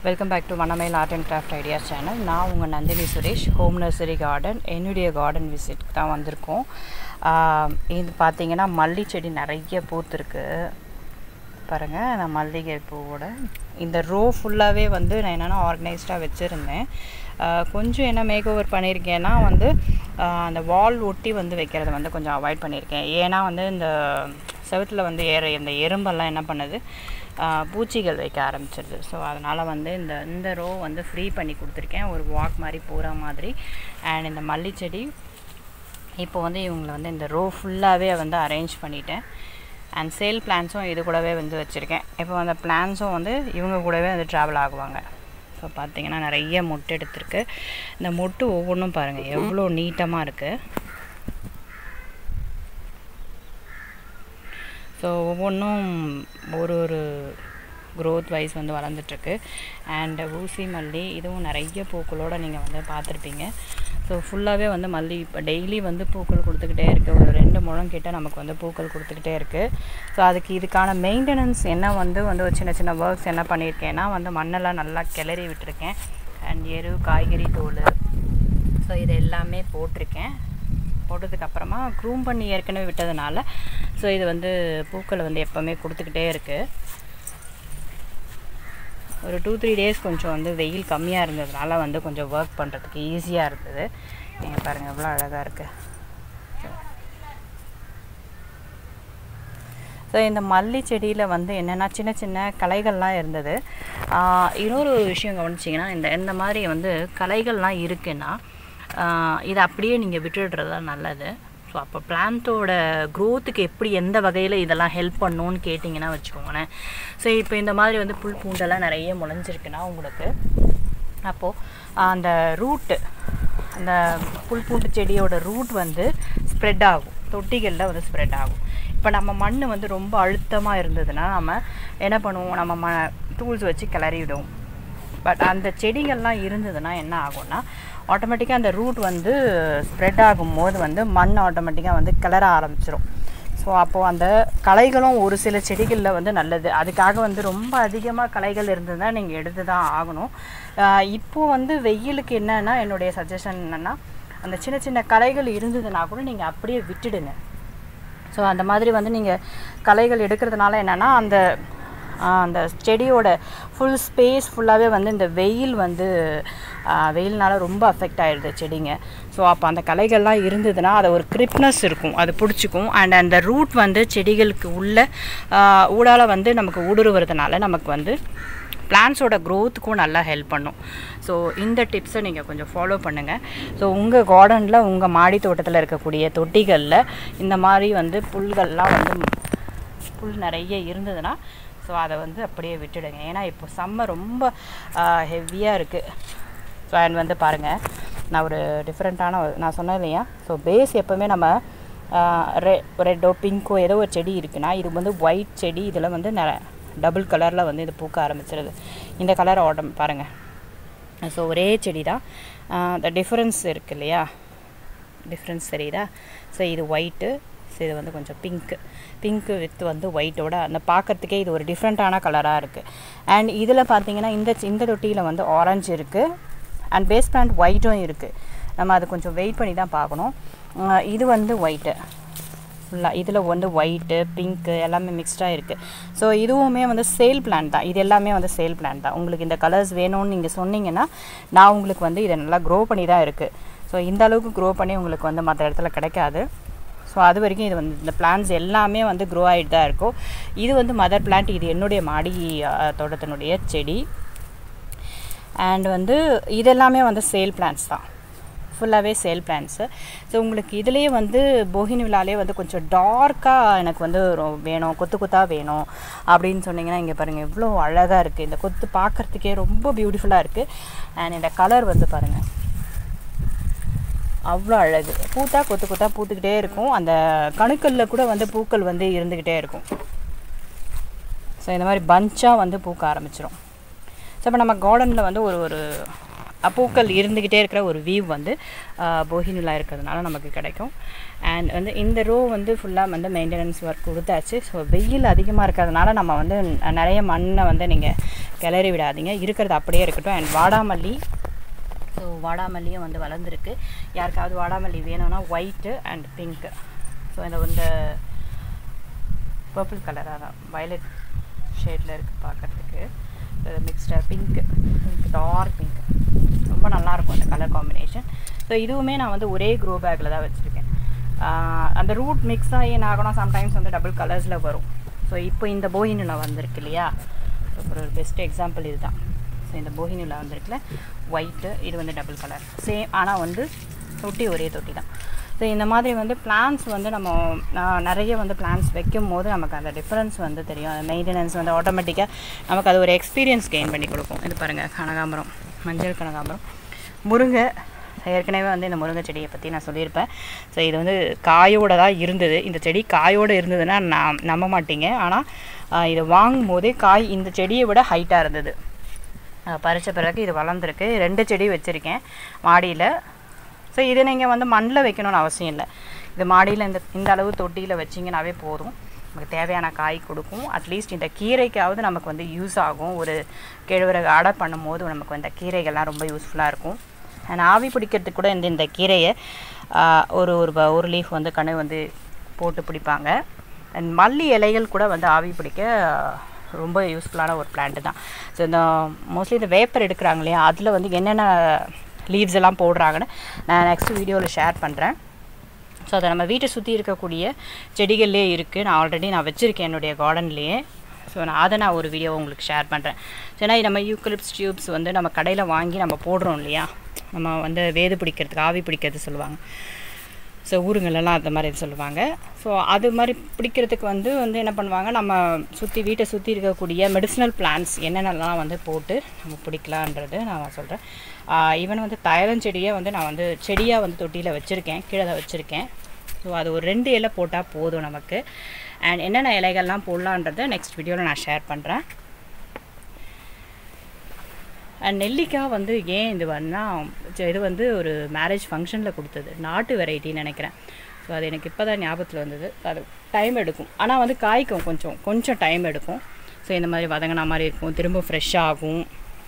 welcome back to வனமேல் art and craft idea channel நான் உங்கள் Nandhini Suresh home nursery garden என்னுடைய கார்டன் விசிட்க்கு தான் வந்திருக்கோம் ஆஹ் இது பார்த்தீங்கன்னா மல்லி செடி நிறைய பூத்துருக்கு பாருங்கள் நான் மல்லிகை பூவோட இந்த ரோ ஃபுல்லாகவே வந்து நான் என்னென்னா ஆர்கனைஸ்டாக வச்சுருந்தேன் ஆஹ் கொஞ்சம் என்ன மேக் ஓவர் பண்ணியிருக்கேன்னா வந்து ஆஹ் அந்த வால் ஒட்டி வந்து வைக்கிறத வந்து கொஞ்சம் அவாய்ட் பண்ணியிருக்கேன் ஏன்னா வந்து இந்த செவுத்தில் வந்து ஏற இந்த எறும்பெல்லாம் என்ன பண்ணுது ஆஹ் பூச்சிகள் வைக்க ஆரம்பிச்சிருது ஸோ அதனால் வந்து இந்த இந்த ரோ வந்து ஃப்ரீ பண்ணி கொடுத்துருக்கேன் ஒரு வாக் மாதிரி போகிற மாதிரி அண்ட் இந்த மல்லி செடி இப்போ வந்து இவங்களை வந்து இந்த ரோ ஃபுல்லாகவே வந்து அரேஞ்ச் பண்ணிட்டேன் அண்ட் சேல் பிளான்ஸும் இது கூடவே வந்து வச்சுருக்கேன் இப்போ அந்த பிளான்ஸும் வந்து இவங்க கூடவே வந்து ட்ராவல் ஆகுவாங்க ஸோ பார்த்தீங்கன்னா நிறைய மொட்டு எடுத்திருக்கு இந்த மொட்டு ஒவ்வொன்றும் பாருங்கள் எவ்வளோ நீட்டமாக இருக்குது ஸோ ஒவ்வொன்றும் ஒரு ஒரு க்ரோத் வைஸ் வந்து வளர்ந்துட்டுருக்கு அண்ட் ஊசி மல்லி இதுவும் நிறைய பூக்களோடு நீங்கள் வந்து பார்த்துருப்பீங்க ஸோ ஃபுல்லாகவே வந்து மல்லி இப்போ டெய்லி வந்து பூக்கள் கொடுத்துக்கிட்டே இருக்குது ஒரு ரெண்டு முழம் கிட்ட நமக்கு வந்து பூக்கள் கொடுத்துக்கிட்டே இருக்குது ஸோ அதுக்கு இதுக்கான மெயின்டெனன்ஸ் என்ன வந்து வந்து ஒரு சின்ன சின்ன ஒர்க்ஸ் என்ன பண்ணியிருக்கேன்னா வந்து மண்ணெல்லாம் நல்லா கிளறி விட்டுருக்கேன் அண்ட் எரு காய்கறி தோல் ஸோ இது எல்லாமே போட்டிருக்கேன் போட்டதுக்கப்புறமா க்ரூம் பண்ணி ஏற்கனவே விட்டதுனால ஸோ இது வந்து பூக்களை வந்து எப்போவுமே கொடுத்துக்கிட்டே இருக்குது ஒரு டூ த்ரீ டேஸ் கொஞ்சம் வந்து வெயில் கம்மியாக இருந்ததுனால வந்து கொஞ்சம் ஒர்க் பண்ணுறதுக்கு ஈஸியாக இருந்தது நீங்கள் பாருங்கள் எவ்வளோ அழகாக இருக்குது ஸோ இந்த மல்லி செடியில் வந்து என்னென்னா சின்ன சின்ன களைகள்லாம் இருந்தது ஆஹ் இன்னொரு விஷயம் கவனிச்சிங்கன்னா இந்த இந்த மாதிரி வந்து களைகள்லாம் இருக்குன்னா ஆஹ் இதை அப்படியே நீங்கள் விட்டுடுறது தான் நல்லது ஸோ அப்போ பிளான்ட்டோட க்ரோத்துக்கு எப்படி எந்த வகையில் இதெல்லாம் ஹெல்ப் பண்ணுன்னு கேட்டிங்கன்னா வச்சுக்கோங்களேன் ஸோ இப்போ இந்த மாதிரி வந்து புல் பூண்டெல்லாம் நிறைய முளைஞ்சிருக்குன்னா உங்களுக்கு அப்போது அந்த ரூட்டு அந்த புல் பூண்டு செடியோட ரூட் வந்து ஸ்ப்ரெட் ஆகும் தொட்டிகளில் வந்து ஸ்ப்ரெட் ஆகும் இப்போ நம்ம மண் வந்து ரொம்ப அழுத்தமாக இருந்ததுன்னா நம்ம என்ன பண்ணுவோம் நம்ம ம டூல்ஸ் வச்சு கிளறி விடுவோம் பட் அந்த செடிகள்லாம் இருந்ததுன்னா என்ன ஆகும்னா ஆட்டோமேட்டிக்காக அந்த ரூட் வந்து ஸ்ப்ரெட் ஆகும்போது வந்து மண் ஆட்டோமேட்டிக்காக வந்து கிளற ஆரம்பிச்சிரும் ஸோ அப்போது அந்த களைகளும் ஒரு சில செடிகளில் வந்து நல்லது அதுக்காக வந்து ரொம்ப அதிகமாக களைகள் இருந்ததுன்னா நீங்கள் எடுத்து தான் ஆகணும் ஆஹ் இப்போ வந்து வெயிலுக்கு என்னன்னா என்னுடைய சஜஷன் என்னென்னா அந்த சின்ன சின்ன களைகள் இருந்ததுன்னா கூட நீங்கள் அப்படியே விட்டுடுங்க ஸோ அந்த மாதிரி வந்து நீங்கள் களைகள் எடுக்கிறதுனால என்னென்னா அந்த ஆஹ் அந்த செடியோட ஃபுல் ஸ்பேஸ் ஃபுல்லாகவே வந்து இந்த வெயில் வந்து ஆஹ் வெயில்னால ரொம்ப அஃபெக்ட் ஆகிடுது செடிங்க ஸோ அப்போ அந்த களைகள்லாம் இருந்ததுன்னா அது ஒரு கிரிப்னஸ் இருக்கும் அது பிடிச்சிக்கும் அண்ட் அந்த ரூட் வந்து செடிகளுக்கு உள்ள ஆஹ் ஊடால வந்து நமக்கு ஊடுருவுறதுனால நமக்கு வந்து பிளான்ஸோட க்ரோத்துக்கும் நல்லா ஹெல்ப் பண்ணும் ஸோ இந்த டிப்ஸை நீங்கள் கொஞ்சம் ஃபாலோ பண்ணுங்கள் ஸோ உங்கள் கார்டனில் உங்கள் மாடி தோட்டத்தில் இருக்கக்கூடிய தொட்டிகளில் இந்த மாதிரி வந்து புல்கள்லாம் வந்து புல் நிறைய இருந்ததுன்னா ஸோ அதை வந்து அப்படியே விட்டுடுங்க ஏன்னா இப்போ செம்ம ரொம்ப ஹெவியாக இருக்குது ஸோ அண்ட் வந்து பாருங்கள் நான் ஒரு டிஃப்ரெண்ட்டான நான் சொன்னேன் இல்லையா ஸோ பேஸ் எப்போவுமே நம்ம ரெ ரெட்டோ பிங்கோ ஏதோ ஒரு செடி இருக்குன்னா இது வந்து ஒயிட் செடி இதில் வந்து ந டபுள் கலரில் வந்து இது பூக்க ஆரம்பிச்சிருது இந்த கலர் ஆட்டம் பாருங்கள் ஸோ ஒரே செடி தான் இந்த டிஃப்ரென்ஸ் இருக்கு இல்லையா டிஃப்ரென்ஸ் தெரியுதா ஸோ இது ஒயிட்டு ஸோ இது வந்து கொஞ்சம் பிங்க்கு பிங்க்கு வித் வந்து ஒயிட்டோட அந்த பார்க்கறதுக்கே இது ஒரு டிஃப்ரெண்ட்டான கலராக இருக்குது அண்ட் இதில் பார்த்தீங்கன்னா இந்த இந்த தொட்டியில் வந்து ஆரஞ்சு இருக்குது அண்ட் பேஸ் பிளான்ட் ஒயிட்டும் இருக்குது நம்ம அது கொஞ்சம் வெயிட் பண்ணி தான் பார்க்கணும் அஹ் இது வந்து ஒயிட்டு ஃபுல்லாக இதில் வந்து ஒயிட்டு பிங்க்கு எல்லாமே மிக்ஸ்டாக இருக்குது ஸோ இதுவுமே வந்து சேல் பிளான் தான் இது எல்லாமே வந்து சேல் பிளான் தான் உங்களுக்கு இந்த கலர்ஸ் வேணும்னு நீங்கள் சொன்னீங்கன்னா நான் உங்களுக்கு வந்து இதை நல்லா க்ரோ பண்ணி தான் இருக்குது ஸோ இந்த அளவுக்கு க்ரோ பண்ணி உங்களுக்கு வந்து மற்ற இடத்துல கிடைக்காது ஸோ அது வரைக்கும் இது வந்து இந்த பிளான்ஸ் எல்லாமே வந்து க்ரோ ஆகிட்டு தான் இருக்கும் இது வந்து மதர் பிளான்ட் இது என்னுடைய மாடி அஹ், தோட்டத்தினுடைய செடி அண்ட் வந்து இதெல்லாமே வந்து சேல் பிளான்ஸ் தான் ஃபுல்லாகவே சேல் பிளான்ஸு ஸோ உங்களுக்கு இதுலேயே வந்து போகினி விழாலே வந்து கொஞ்சம் டார்க்காக எனக்கு வந்து ரொ- வேணும் கொத்து கொத்தாக வேணும் அப்படின்னு சொன்னீங்கன்னா இங்கே பாருங்கள் எவ்வளோ அழகாக இருக்குது இந்த கொத்து பார்க்குறதுக்கே ரொம்ப பியூட்டிஃபுல்லாக இருக்குது அண்ட் இந்த கலர் வந்து பாருங்கள் அவ்வளோ அழகு பூத்தா கொத்து கொத்தா பூத்துக்கிட்டே இருக்கும் அந்த கணுக்கல்ல கூட வந்து பூக்கள் வந்து இருந்துக்கிட்டே இருக்கும் ஸோ இந்த மாதிரி பஞ்சாக வந்து பூக்க ஆரம்பிச்சிரும் ஸோ இப்போ நம்ம கார்டனில் வந்து ஒரு ஒரு பூக்கள் இருந்துக்கிட்டே இருக்கிற ஒரு வியூ வந்து போஹினுலா இருக்கிறதுனால நமக்கு கிடைக்கும் அண்ட் வந்து இந்த ரோ வந்து ஃபுல்லாக வந்து மெயின்டெனன்ஸ் ஒர்க் கொடுத்தாச்சு ஸோ வெயில் அதிகமாக இருக்கிறதுனால நம்ம வந்து ந- நிறைய மண்ணை வந்து நீங்கள் கிளறி விடாதீங்க இருக்கிறது அப்படியே இருக்கட்டும் அண்ட் வாடாமல்லி ஸோ வாடாமல்லியும் வந்து வளர்ந்துருக்கு யாருக்காவது வாடாமல்லி வேணும்னா ஒயிட்டு அண்ட் பிங்க்கு ஸோ இந்த இந்த பர்பிள் கலராக தான் வயலட் ஷேடில் இருக்குது பார்க்குறதுக்கு மிக்ஸ்டாக பிங்க்கு பிங்க் டார்க் பிங்க் ரொம்ப நல்லாயிருக்கும் அந்த கலர் காம்பினேஷன் ஸோ இதுவுமே நான் வந்து ஒரே க்ரோ பேக்கில் தான் வச்சுருக்கேன் அந்த ரூட் மிக்ஸ் ஆகி என்ன ஆகணும் சம்டைம்ஸ் வந்து டபுள் கலர்ஸில் வரும் ஸோ இப்போ இந்த போயினில் வந்திருக்கு இல்லையா ஸோ ஒரு பெஸ்ட் எக்ஸாம்பிள் இதுதான் ஸோ இந்த போகினியில் வந்திருக்குல ஒயிட்டு இது வந்து டபுள் கலர் சேம் ஆனால் வந்து தொட்டி ஒரே தொட்டி தான் ஸோ இந்த மாதிரி வந்து பிளான்ஸ் வந்து நம்ம நான் நிறைய வந்து பிளான்ஸ் வைக்கும் போது நமக்கு அந்த டிஃப்ரென்ஸ் வந்து தெரியும் அந்த மெயின்டெனன்ஸ் வந்து ஆட்டோமேட்டிக்காக நமக்கு அது ஒரு எக்ஸ்பீரியன்ஸ் கெயின் பண்ணி கொடுக்கும் இது பாருங்கள் கனகாம்பரம் மஞ்சள் கனகாம்பரம் முருங்கை ஏற்கனவே வந்து இந்த முருங்கை செடியை பற்றி நான் சொல்லியிருப்பேன் ஸோ இது வந்து காயோட தான் இருந்தது இந்த செடி காயோடு இருந்ததுன்னா நான் நம்ப மாட்டீங்க ஆனால் ஆஹ், இதை வாங்கும் போதே காய் இந்த செடியை விட ஹைட்டாக இருந்தது அஹ் பறிச்ச பிறகு இது வளர்ந்துருக்கு ரெண்டு செடி வச்சுருக்கேன் மாடியில் ஸோ இது நீங்கள் வந்து மண்ணில் வைக்கணும்னு அவசியம் இல்லை இது மாடியில் இந்த இந்த அளவு தொட்டியில் வச்சிங்கனாவே போதும் நமக்கு தேவையான காய் கொடுக்கும் அட்லீஸ்ட் இந்த கீரைக்காவது நமக்கு வந்து யூஸ் ஆகும் ஒரு கேழ்வரகு அடை பண்ணும்போது நமக்கு இந்த கீரைகள்லாம் ரொம்ப யூஸ்ஃபுல்லாக இருக்கும் அண்ட் ஆவி பிடிக்கிறதுக்கு கூட இந்த இந்த கீரையை ஆஹ், ஒரு ஒரு ப- ஒரு லீஃப் வந்து கணு வந்து போட்டு பிடிப்பாங்க அண்ட் மல்லி இலைகள் கூட வந்து ஆவி பிடிக்க ரொம்ப யூஸ்ஃபுல்லான ஒரு பிளான்ட் தான் ஸோ இந்த மோஸ்ட்லி இந்த வேப்பர் எடுக்கிறாங்க இல்லையா அதில் வந்து என்னென்ன லீவ்ஸ் எல்லாம் போடுறாங்கன்னு நான் நெக்ஸ்ட் வீடியோவில் ஷேர் பண்ணுறேன் ஸோ அதை நம்ம வீட்டை சுற்றி இருக்கக்கூடிய செடிகள்லேயே இருக்குது நான் ஆல்ரெடி நான் வச்சுருக்கேன் என்னுடைய கார்டன்லேயே ஸோ நான் அதை நான் ஒரு வீடியோ உங்களுக்கு ஷேர் பண்ணுறேன் ஏன்னா நம்ம யூக்கலிப்ஸ் டியூப்ஸ் வந்து நம்ம கடையில் வாங்கி நம்ம போடுறோம் இல்லையா நம்ம வந்து வேது பிடிக்கிறதுக்கு ஆவி பிடிக்கிறது சொல்லுவாங்க ஸோ ஊருங்களெல்லாம் அந்த மாதிரி சொல்லுவாங்க ஸோ அது மாதிரி பிடிக்கிறதுக்கு வந்து வந்து என்ன பண்ணுவாங்க நம்ம சுற்றி வீட்டை சுற்றி இருக்கக்கூடிய மெடிசினல் பிளான்ஸ் என்னென்னலாம் வந்து போட்டு நம்ம பிடிக்கலான்றது நான் சொல்கிறேன் ஈவன் வந்து தைலஞ்செடியை வந்து நான் வந்து செடியாக வந்து தொட்டியில் வச்சுருக்கேன் கீழே தான் வச்சுருக்கேன் ஸோ அது ஒரு ரெண்டு இலை போட்டால் போதும் நமக்கு அண்ட் என்னென்ன இலைகள்லாம் போடலான்றதை நெக்ஸ்ட் வீடியோவில் நான் ஷேர் பண்ணுறேன் அண்ட் நெல்லிக்காய் வந்து ஏன் இது வந்தா இது வந்து ஒரு மேரேஜ் ஃபங்க்ஷனில் கொடுத்தது நாட்டு வெரைட்டின்னு நினைக்கிறேன் ஸோ அது எனக்கு இப்போ தான் ஞாபகத்தில் வந்தது அது டைம் எடுக்கும் ஆனால் வந்து காய்க்கும் கொஞ்சம் கொஞ்சம் டைம் எடுக்கும் ஸோ இந்த மாதிரி வதங்கின மாதிரி இருக்கும் திரும்ப ஃப்ரெஷ் ஆகும்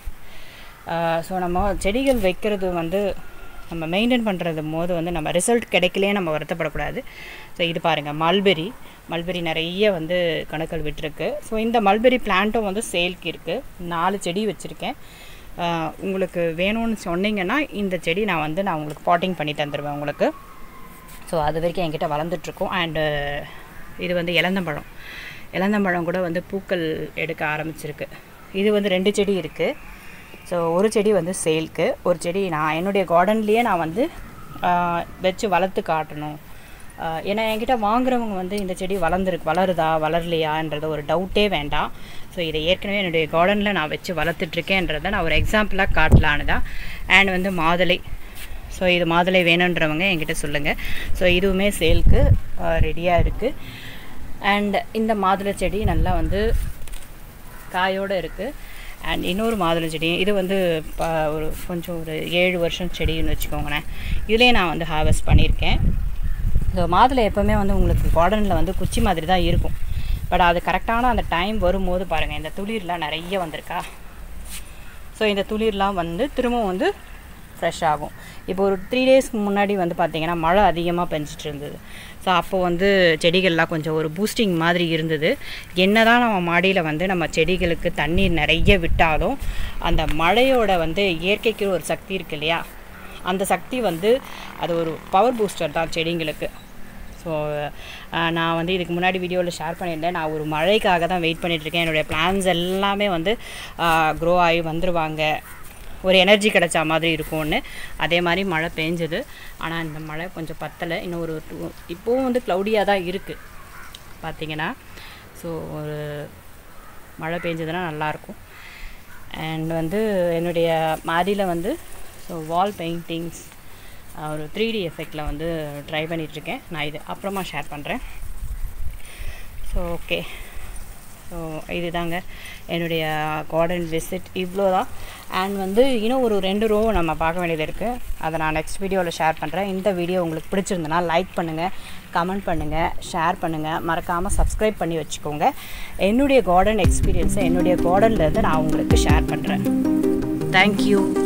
ஸோ நம்ம செடிகள் வைக்கிறது வந்து நம்ம மெயின்டைன் பண்ணுறது போது வந்து நம்ம ரிசல்ட் கிடைக்கலையே நம்ம வருத்தப்படக்கூடாது ஸோ இது பாருங்கள் மல்பெரி மல்பெரி நிறைய வந்து கணக்கள் விட்டுருக்கு ஸோ இந்த மல்பெரி பிளான்ட்டும் வந்து சேல்க்கு இருக்குது நாலு செடி வச்சுருக்கேன் ஆஹ் உங்களுக்கு வேணும்னு சொன்னீங்கன்னா இந்த செடி நான் வந்து நான் உங்களுக்கு பாட்டிங் பண்ணி தந்துடுவேன் உங்களுக்கு ஸோ அது வரைக்கும் என்கிட்ட வளர்ந்துட்டுருக்கும் அண்டு இது வந்து இளந்தம்பழம் இளந்தம்பழம் கூட வந்து பூக்கள் எடுக்க ஆரம்பிச்சிருக்கு இது வந்து ரெண்டு செடி இருக்குது ஸோ ஒரு செடி வந்து சேல்க்கு ஒரு செடி நான் என்னுடைய கார்டன்லேயே நான் வந்து ஆஹ், வச்சு வளர்த்து காட்டணும் ஆஹ், ஏன்னா என்கிட்ட வாங்குறவங்க வந்து இந்த செடி வளர்ந்துருக்கு வளருதா வளரலையான்றது ஒரு டவுட்டே வேண்டாம் ஸோ இதை ஏற்கனவே என்னுடைய கார்டனில் நான் வச்சு வளர்த்துட்ருக்கேன்றதை நான் ஒரு எக்ஸாம்பிளாக காட்டலான்னு தான் அண்ட் வந்து மாதுளை ஸோ இது மாதுளை வேணுன்றவங்க என்கிட்ட சொல்லுங்கள் ஸோ இதுவுமே சேல்க்கு ரெடியாக இருக்குது அண்ட் இந்த மாதுளை செடி நல்லா வந்து காயோடு இருக்குது அண்ட் இன்னொரு மாதுளை செடி இது வந்து ப ஒரு கொஞ்சம் ஒரு ஏழு வருஷம் செடின்னு வச்சுக்கோங்களேன் இதுலேயே நான் வந்து ஹார்வெஸ்ட் பண்ணியிருக்கேன் ஸோ மாதுளை எப்போவுமே வந்து உங்களுக்கு கார்டனில் வந்து குச்சி மாதிரி தான் இருக்கும் பட் அது கரெக்டான அந்த டைம் வரும்போது பாருங்கள் இந்த துளிர்லாம் நிறைய வந்திருக்கா ஸோ இந்த துளிர்லாம் வந்து திரும்பவும் வந்து ஃப்ரெஷ் ஆகும் இப்போ ஒரு த்ரீ டேஸ்க்கு முன்னாடி வந்து பார்த்திங்கன்னா மழை அதிகமாக பெஞ்சிட்டு இருந்தது ஸோ அப்போ வந்து செடிகள்லாம் கொஞ்சம் ஒரு பூஸ்டிங் மாதிரி இருந்தது என்ன தான் நம்ம மாடியில் வந்து நம்ம செடிகளுக்கு தண்ணீர் நிறைய விட்டாலும் அந்த மழையோட வந்து இயற்கைக்கு ஒரு சக்தி இருக்கு இல்லையா அந்த சக்தி வந்து அது ஒரு பவர் பூஸ்டர் தான் செடிங்களுக்கு ஸோ நான் வந்து இதுக்கு முன்னாடி வீடியோவில் ஷேர் பண்ணியிருந்தேன் நான் ஒரு மழைக்காக தான் வெயிட் பண்ணிகிட்ருக்கேன் என்னுடைய பிளான்ஸ் எல்லாமே வந்து க்ரோ ஆகி வந்துருவாங்க ஒரு எனர்ஜி கிடைச்சா மாதிரி இருக்கும்னு அதே மாதிரி மழை பெஞ்சது ஆனால் இந்த மழை கொஞ்சம் பத்தலை இன்னும் ஒரு டூ இப்போவும் வந்து க்ளவுடியாக தான் இருக்குது பார்த்தீங்கன்னா ஸோ ஒரு மழை பெஞ்சதுன்னா நல்லாயிருக்கும் அண்ட் வந்து என்னுடைய மாடியில் வந்து ஸோ வால் பெயிண்டிங்ஸ் ஒரு த்ரீ டி எஃபெக்டில் வந்து ட்ரை பண்ணிகிட்ருக்கேன் நான் இது அப்புறமா ஷேர் பண்ணுறேன் ஸோ ஓகே ஸோ இதுதாங்க என்னுடைய கார்டன் விசிட் இவ்வளோ தான் அண்ட் வந்து இன்னும் ஒரு ரெண்டு ரோ நம்ம பார்க்க வேண்டியது இருக்குது அதை நான் நெக்ஸ்ட் வீடியோவில் ஷேர் பண்ணுறேன் இந்த வீடியோ உங்களுக்கு பிடிச்சிருந்தனா லைக் பண்ணுங்கள் கமெண்ட் பண்ணுங்கள் ஷேர் பண்ணுங்கள் மறக்காமல் சப்ஸ்கிரைப் பண்ணி வச்சுக்கோங்க என்னுடைய கார்டன் எக்ஸ்பீரியன்ஸை என்னுடைய கார்டன்லேருந்து நான் உங்களுக்கு ஷேர் பண்ணுறேன் தேங்க்யூ